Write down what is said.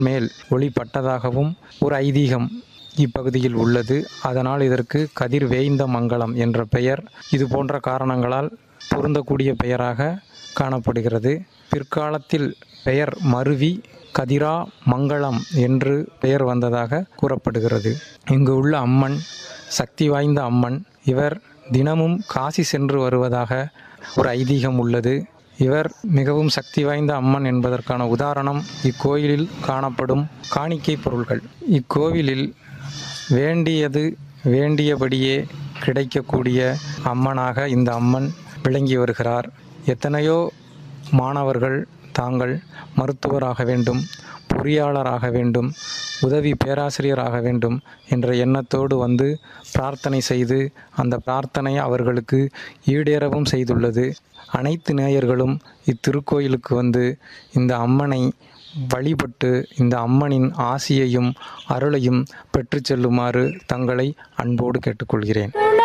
மேல் ஒளிப்பட்டதாகவும் ஒரு ஐதீகம் இப்பகுதியில் உள்ளது அதனால் இதற்கு கதிர் வேய்ந்த மங்கலம் என்ற பெயர் இது போன்ற காரணங்களால் பொருந்தக்கூடிய பெயராக காணப்படுகிறது பிற்காலத்தில் பெயர் மருவி கதிரா மங்களம் என்று பெயர் வந்ததாக கூறப்படுகிறது இங்கு உள்ள அம்மன் சக்தி வாய்ந்த அம்மன் இவர் தினமும் காசி சென்று வருவதாக ஒரு ஐதீகம் உள்ளது இவர் மிகவும் சக்தி வாய்ந்த அம்மன் என்பதற்கான உதாரணம் இக்கோயிலில் காணப்படும் காணிக்கை பொருள்கள் இக்கோவிலில் வேண்டியது வேண்டியபடியே கிடைக்கக்கூடிய அம்மனாக இந்த அம்மன் விளங்கி வருகிறார் எத்தனையோ மாணவர்கள் தாங்கள் மருத்துவராக வேண்டும் பொறியாளராக வேண்டும் உதவி பேராசிரியராக வேண்டும் என்ற எண்ணத்தோடு வந்து பிரார்த்தனை செய்து அந்த பிரார்த்தனை அவர்களுக்கு ஈடேறவும் செய்துள்ளது அனைத்து நேயர்களும் இத்திருக்கோயிலுக்கு வந்து இந்த அம்மனை வழிபட்டு இந்த அம்மனின் ஆசியையும் அருளையும் பெற்றுச் செல்லுமாறு தங்களை அன்போடு கேட்டுக்கொள்கிறேன்